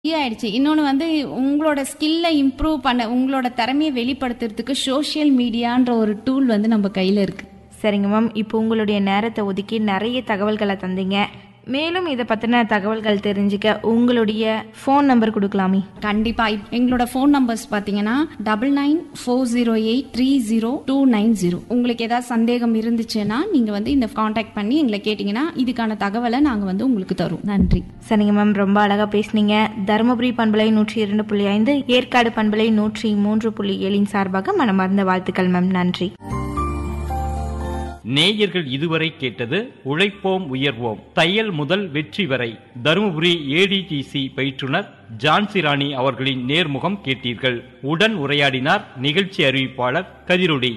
ஆயிடுச்சு இன்னொன்று வந்து உங்களோட ஸ்கில்லை இம்ப்ரூவ் பண்ண உங்களோட திறமையை வெளிப்படுத்துறதுக்கு சோஷியல் மீடியான்ற ஒரு டூல் வந்து நம்ம கையில் இருக்கு சரிங்க மேம் இப்போ உங்களுடைய நேரத்தை ஒதுக்கி நிறைய தகவல்களை தந்தீங்க மேலும் இதை பற்றின தகவல்கள் தெரிஞ்சுக்க உங்களுடைய ஃபோன் நம்பர் கொடுக்கலாமே கண்டிப்பா இப்- எங்களோட ஃபோன் நம்பர்ஸ் பார்த்தீங்கன்னா double nine four zero eight three zero two nine zero உங்களுக்கு ஏதாவது சந்தேகம் இருந்துச்சுன்னா நீங்கள் வந்து இந்த காண்டாக்ட் பண்ணி எங்களை கேட்டிங்கன்னா இதுக்கான தகவலை நாங்கள் வந்து உங்களுக்கு தருவோம் நன்றி சரிங்க மேம் ரொம்ப அழகாக பேசுனீங்க தருமபுரி பண்பலை நூற்றி இரண்டு புள்ளி ஐந்து ஏற்காடு பண்பலை நூற்றி மூன்று புள்ளி ஏழின் சார்பாக மனமார்ந்த வாழ்த்துக்கள் மேம் நன்றி நேயர்கள் இதுவரை கேட்டது உழைப்போம் உயர்வோம் தையல் முதல் வெற்றி வரை தருமபுரி ஏடிடிசி பயிற்றுனர் ஜான்சி ராணி அவர்களின் நேர்முகம் கேட்டீர்கள் உடன் உரையாடினார் நிகழ்ச்சி அறிவிப்பாளர் கதிரொடி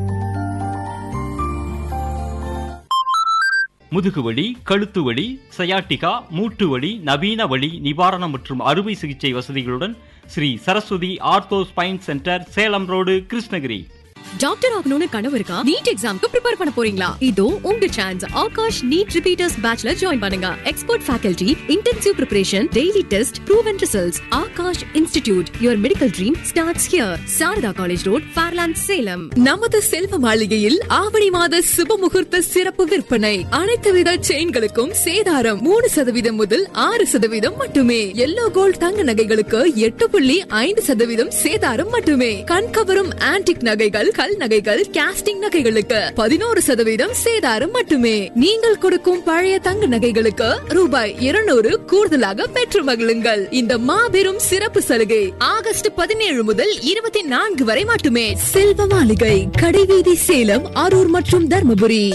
முதுகுவலி கழுத்துவலி சயாட்டிகா மூட்டுவலி நவீன வலி நிவாரணம் மற்றும் அறுவை சிகிச்சை வசதிகளுடன் Sri Saraswathi ortho spine centre Salem road Krishnagiri doctor ஆகணும்னு கனவு இருக்கா நீட் எக்ஸாம்க்கு ப்ரிப்பேர் பண்ண போறீங்களா இதோ உங்க சான்ஸ் ஆகாஷ் நீட் ரிப்பீட்டர்ஸ் பேட்ச்ல ஜாயின் பண்ணுங்க expert faculty intensive preparation daily test proven results Aakash institute your medical dream starts here Sharada college road Fairland Salem நமது செல்வ மாளிகையில் ஆவணி மாத சுப முகூர்த்த சிறப்பு விற்பனை அனைத்து வித செயின்களுக்கும் சேதாரம் மூணு சதவீதம் முதல் ஆறு சதவீதம் மட்டுமே எல்லோ கோல்ட் தங்க நகைகளுக்கு எட்டு புள்ளி ஐந்து சதவீதம் சேதாரம் மட்டுமே கண்கவரும் ஆன்டிக் நகைகள் கல் நகைகள் கேஸ்டிங் நகைகளுக்கு பதினோரு சதவீதம் சேதாரம் மட்டுமே நீங்கள் கொடுக்கும் பழைய தங்க நகைகளுக்கு ரூபாய் இருநூறு கூடுதலாக பெற்று மகிழுங்கள் இந்த மாபெரும் சிறப்பு சலுகை ஆகஸ்ட் பதினேழு முதல் இருபத்தி நான்கு வரை மட்டுமே செல்வ மாளிகை கடைவீதி சேலம் அரூர் மற்றும் தர்மபுரி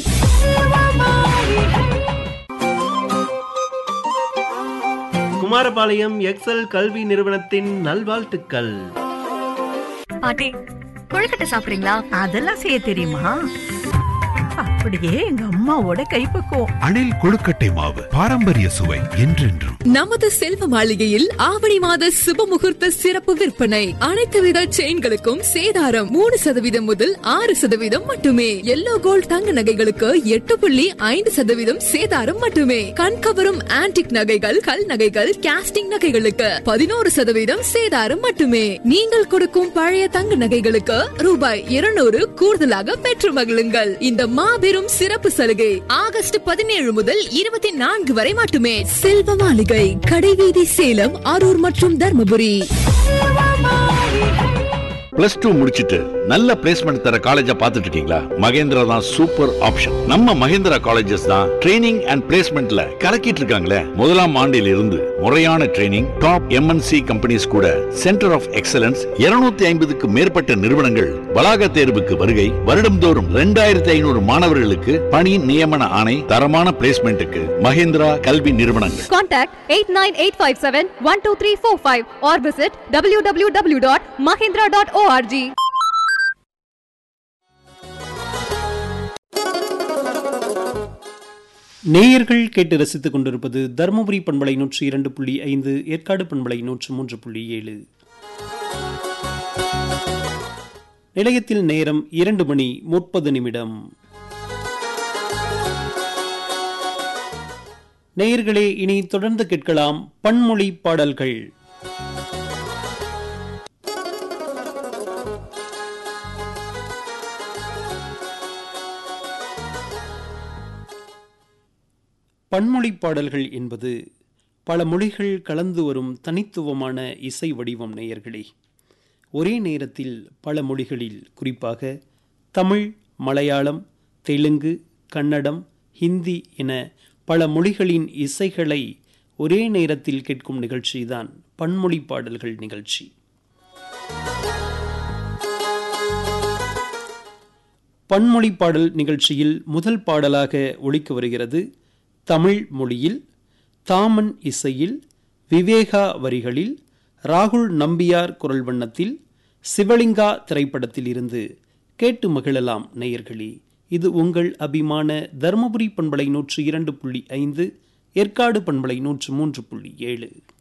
குமாரபாளையம் எக்ஸல் கல்வி நிறுவனத்தின் நல்வாழ்த்துக்கள் பாட்டி கொழுக்கட்டை சாப்பிடுறீங்களா அதெல்லாம் செய்ய தெரியுமா அப்படியே எங்க அம்மாவோட கைப்பக்குவம் அணில் கொழுக்கட்டை மாவு பாரம்பரிய சுவை என்றென்றும் நமது செல்வ மாளிகையில் ஆவணி மாத சுப முகூர்த்த சிறப்பு விற்பனை அனைத்து வித செயின்களுக்கும் சேதாரம் மூணு சதவீதம் முதல் ஆறு சதவீதம் மட்டுமே எல்லோ கோல்ட் தங்க நகைகளுக்கு எட்டு புள்ளி ஐந்து சதவீதம் சேதாரம் மட்டுமே கண்கவரும் ஆன்டிக் நகைகள் கல் நகைகள் கேஸ்டிங் நகைகளுக்கு பதினோரு சதவீதம் சேதாரம் மட்டுமே நீங்கள் கொடுக்கும் பழைய தங்க நகைகளுக்கு ரூபாய் இருநூறு கூடுதலாக பெற்று மகிழுங்கள் இந்த மாபெரும் சிறப்பு சலுகை ஆகஸ்ட் பதினேழு முதல் இருபத்தி நான்கு வரை மட்டுமே செல்வ மாளிகை கடைவீதி சேலம் அரூர் மற்றும் தர்மபுரி பிளஸ் டூ முடிச்சிட்டு நல்ல பிளேஸ்மெண்ட் தர காலேஜா பார்த்துட்டு இருக்கீங்களா மகேந்திரா தான் சூப்பர் ஆப்ஷன் நம்ம மகேந்திரா காலேஜஸ் தான் ட்ரைனிங் அண்ட் பிளேஸ்மெண்ட்ல கலக்கிட்டு இருக்காங்களே முதலாம் ஆண்டில் இருந்து முறையான ட்ரைனிங் டாப் எம்என்சி கம்பெனிஸ் கூட சென்டர் ஆஃப் எக்ஸலன்ஸ் 250 ஐம்பதுக்கு மேற்பட்ட நிறுவனங்கள் வளாக தேர்வுக்கு வருகை வருடம்தோறும் ரெண்டாயிரத்தி ஐநூறு மாணவர்களுக்கு பணி நியமன ஆணை தரமான பிளேஸ்மெண்ட்டுக்கு மகேந்திரா கல்வி நிறுவனங்கள் Contact 89857-12345 or visit www.mahindra.org. நேயர்கள் கேட்டு ரசித்துக் கொண்டிருப்பது தருமபுரி பண்பலை நூற்றி இரண்டு புள்ளி ஐந்து ஏற்காடு பண்பலை நூற்று மூன்று புள்ளி ஏழு நிலையத்தில் நேரம் இரண்டு மணி முப்பது நிமிடம் நேயர்களே இனி தொடர்ந்து கேட்கலாம் பன்மொழி பாடல்கள் பன்மொழி பாடல்கள் என்பது பல மொழிகள் கலந்து வரும் தனித்துவமான இசை வடிவம் நேயர்களே ஒரே நேரத்தில் பல மொழிகளில் குறிப்பாக தமிழ் மலையாளம் தெலுங்கு கன்னடம் ஹிந்தி என பல மொழிகளின் இசைகளை ஒரே நேரத்தில் கேட்கும் நிகழ்ச்சிதான் பன்மொழி பாடல்கள் நிகழ்ச்சி பன்மொழி பாடல் நிகழ்ச்சியில் முதல் பாடலாக ஒலிக்க வருகிறது தமிழ் மொழியில் தாமன் இசையில் விவேகா வரிகளில் ராகுல் நம்பியார் குரல் வண்ணத்தில் சிவலிங்கா திரைப்படத்தில் இருந்து கேட்டு மகிழலாம் நேயர்களே இது உங்கள் அபிமான தருமபுரி பண்பலை நூற்று இரண்டு புள்ளி ஐந்து ஏற்காடு பண்பலை நூற்று மூன்று புள்ளி ஏழு